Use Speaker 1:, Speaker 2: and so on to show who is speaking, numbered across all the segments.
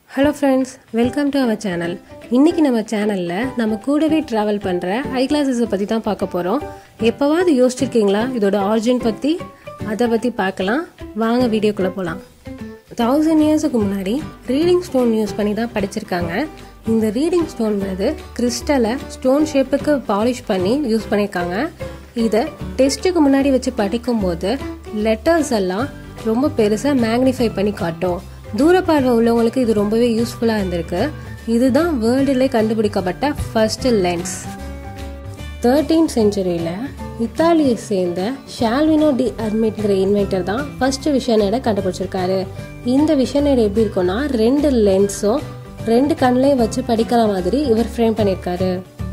Speaker 1: hello friends welcome to our channel இன்றைக்கி நம்ம சேனலில் நம்ம கூடவே ட்ராவல் பண்ணுற ஐ கிளாஸஸை பற்றி தான் பார்க்க போகிறோம் எப்போவாவது யோசிச்சிருக்கீங்களா இதோட ஆரிஜின் பற்றி அதை பற்றி பார்க்கலாம் வாங்க வீடியோக்குள்ளே போகலாம் தௌசண்ட் இயர்ஸுக்கு முன்னாடி ரீடிங் ஸ்டோன் யூஸ் பண்ணி தான் படிச்சிருக்காங்க இந்த ரீடிங் ஸ்டோன்றது கிறிஸ்டலை ஸ்டோன் ஷேப்புக்கு பாலிஷ் பண்ணி யூஸ் பண்ணியிருக்காங்க இதை டெஸ்ட்டுக்கு முன்னாடி வச்சு படிக்கும்போது லெட்டர்ஸ் எல்லாம் ரொம்ப பெருசாக மேக்னிஃபை பண்ணி காட்டும் தூரப்பார்வை உள்ளவங்களுக்கு இது ரொம்பவே யூஸ்ஃபுல்லாக இருந்திருக்கு இதுதான் வேர்ல்டுலே கண்டுபிடிக்கப்பட்ட ஃபர்ஸ்ட் லென்ஸ் தேர்ட்டீன் செஞ்சுரியில் இத்தாலியை சேர்ந்த ஷால்வினோ டி அர்மிட்ங்கிற இன்வென்டர் தான் ஃபர்ஸ்ட் விஷனேடை கண்டுபிடிச்சிருக்காரு இந்த விஷனேட் எப்படி இருக்கும்னா ரெண்டு லென்ஸும் ரெண்டு கண்ணிலையும் வச்சு படிக்கிற மாதிரி இவர் ஃப்ரேம் பண்ணியிருக்காரு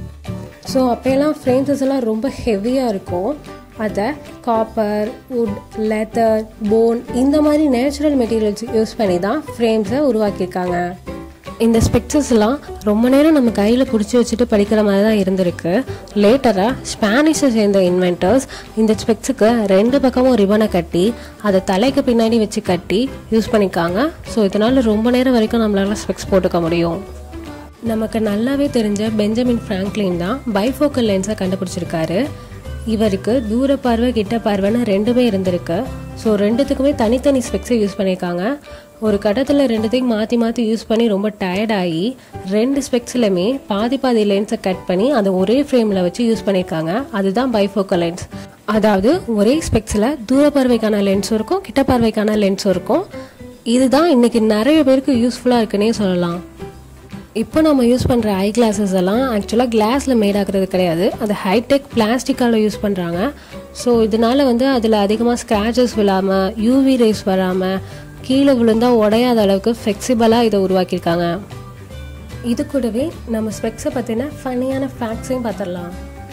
Speaker 1: ஸோ அப்போல்லாம் ஃப்ரேம்ஸஸ் எல்லாம் ரொம்ப ஹெவியாக இருக்கும் அதை காப்பர் வுட் லெதர் போன் இந்த மாதிரி நேச்சுரல் மெட்டீரியல்ஸ் யூஸ் பண்ணி தான் ஃப்ரேம்ஸை உருவாக்கியிருக்காங்க இந்த ஸ்பெக்சஸ்லாம் ரொம்ப நேரம் நம்ம கையில் பிடிச்சி வச்சுட்டு படிக்கிற மாதிரி தான் இருந்திருக்கு லேட்டராக ஸ்பானிஷை சேர்ந்த இன்வென்டர்ஸ் இந்த ஸ்பெக்ஸுக்கு ரெண்டு பக்கமும் ரிபனை கட்டி அதை தலைக்கு பின்னாடி வச்சு கட்டி யூஸ் பண்ணிக்காங்க ஸோ இதனால் ரொம்ப நேரம் வரைக்கும் நம்மளால ஸ்பெக்ஸ் போட்டுக்க முடியும் நமக்கு நல்லாவே தெரிஞ்ச பெஞ்சமின் ஃப்ராங்க்லின் தான் பைஃபோக்கல் லென்ஸை கண்டுபிடிச்சிருக்காரு இவருக்கு தூர பார்வை கிட்ட பார்வைன்னு ரெண்டுமே இருந்திருக்கு ஸோ ரெண்டுத்துக்குமே தனித்தனி ஸ்பெக்ஸை யூஸ் பண்ணியிருக்காங்க ஒரு கட்டத்தில் ரெண்டுத்தையும் மாற்றி மாற்றி யூஸ் பண்ணி ரொம்ப டயர்டாகி ரெண்டு ஸ்பெக்ஸ்லையுமே பாதி பாதி லென்ஸை கட் பண்ணி அதை ஒரே ஃப்ரேமில் வச்சு யூஸ் பண்ணியிருக்காங்க அதுதான் பைஃபோக்கல் லென்ஸ் அதாவது ஒரே ஸ்பெக்ஸில் தூர பார்வைக்கான லென்ஸும் இருக்கும் கிட்ட பார்வைக்கான லென்ஸும் இருக்கும் இதுதான் இன்னைக்கு நிறைய பேருக்கு யூஸ்ஃபுல்லாக இருக்குன்னே சொல்லலாம் இப்போ நம்ம யூஸ் பண்ணுற ஐ கிளாஸஸ் எல்லாம் ஆக்சுவலாக கிளாஸில் மேட் ஆகிறது கிடையாது அது ஹைடெக் பிளாஸ்டிக்கால் யூஸ் பண்ணுறாங்க ஸோ இதனால வந்து அதில் அதிகமாக ஸ்க்ராச்சஸ் விழாமல் யூவி ரேஸ் வராமல் கீழே விழுந்தா உடையாத அளவுக்கு ஃப்ளெக்சிபிளாக இதை உருவாக்கியிருக்காங்க இது கூடவே நம்ம ஸ்பெக்ஸை பற்றின ஃபன்னியான ஃபேக்ட்ஸையும் பார்த்துடலாம்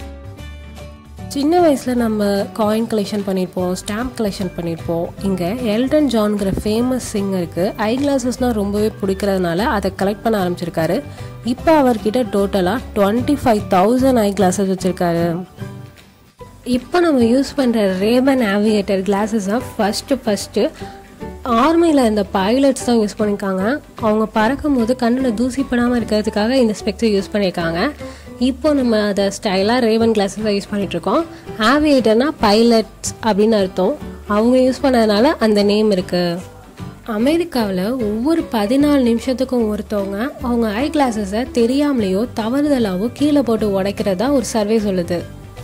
Speaker 1: சின்ன வயசில் நம்ம காயின் கலெக்ஷன் பண்ணியிருப்போம் ஸ்டாம்ப் கலெக்ஷன் பண்ணியிருப்போம் இங்கே எல்டன் ஜான்கிற ஃபேமஸ் சிங்கருக்கு ஐ கிளாஸஸ்னால் ரொம்பவே பிடிக்கிறதுனால அதை கலெக்ட் பண்ண ஆரம்பிச்சிருக்காரு இப்போ அவர்கிட்ட டோட்டலாக twenty five thousand eye glasses வச்சுருக்காரு இப்போ நம்ம யூஸ் பண்ணுற ரேபன் ஆவியேட்டர் கிளாஸஸை ஃபஸ்ட்டு ஃபஸ்ட்டு ஆர்மியில் இருந்த பைலட்ஸ் தான் யூஸ் பண்ணியிருக்காங்க அவங்க பறக்கும் போது கண்ணில் தூசி படாமல் இருக்கிறதுக்காக இந்த ஸ்பெக்ஸை யூஸ் பண்ணியிருக்காங்க இப்போ நம்ம அதை ஸ்டைலாக ரேவன் கிளாஸஸ் யூஸ் பண்ணிகிட்ருக்கோம் ஆவியேட்டர்னா பைலட்ஸ் அப்படின்னு அர்த்தம் அவங்க யூஸ் பண்ணதுனால அந்த நேம் இருக்குது அமெரிக்காவில் ஒவ்வொரு பதினாலு நிமிஷத்துக்கும் ஒருத்தவங்க அவங்க ஐ கிளாஸஸை தெரியாமலேயோ தவறுதலாவோ கீழே போட்டு உடைக்கிறதா ஒரு சர்வே சொல்லுது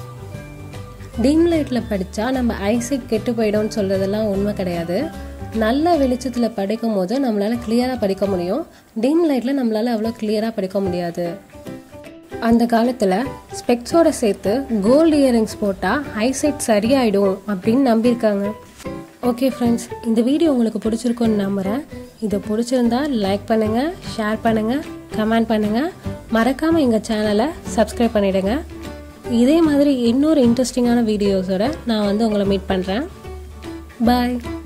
Speaker 1: டிம் லைட்டில் படித்தா நம்ம ஐசைட் கெட்டு போயிடும்னு சொல்கிறதெல்லாம் உண்மை கிடையாது நல்ல வெளிச்சத்தில் படிக்கும் போது நம்மளால் கிளியராக படிக்க முடியும் டிம் லைட்டில் நம்மளால் அவ்வளோ கிளியராக படிக்க முடியாது அந்த காலத்தில் ஸ்பெக்ஸோட சேர்த்து கோல்டு இயரிங்ஸ் போட்டால் ஐசைட் சரியாயிடும் அப்படின்னு நம்பியிருக்காங்க ஓகே ஃப்ரெண்ட்ஸ் இந்த வீடியோ உங்களுக்கு பிடிச்சிருக்குன்னு நம்புகிறேன் இதை பிடிச்சிருந்தா லைக் பண்ணுங்கள் ஷேர் பண்ணுங்கள் கமெண்ட் பண்ணுங்கள் மறக்காமல் எங்கள் சேனலை சப்ஸ்கிரைப் பண்ணிவிடுங்க இதே மாதிரி இன்னொரு இன்ட்ரெஸ்டிங்கான வீடியோஸோட நான் வந்து உங்களை மீட் பண்ணுறேன் பாய்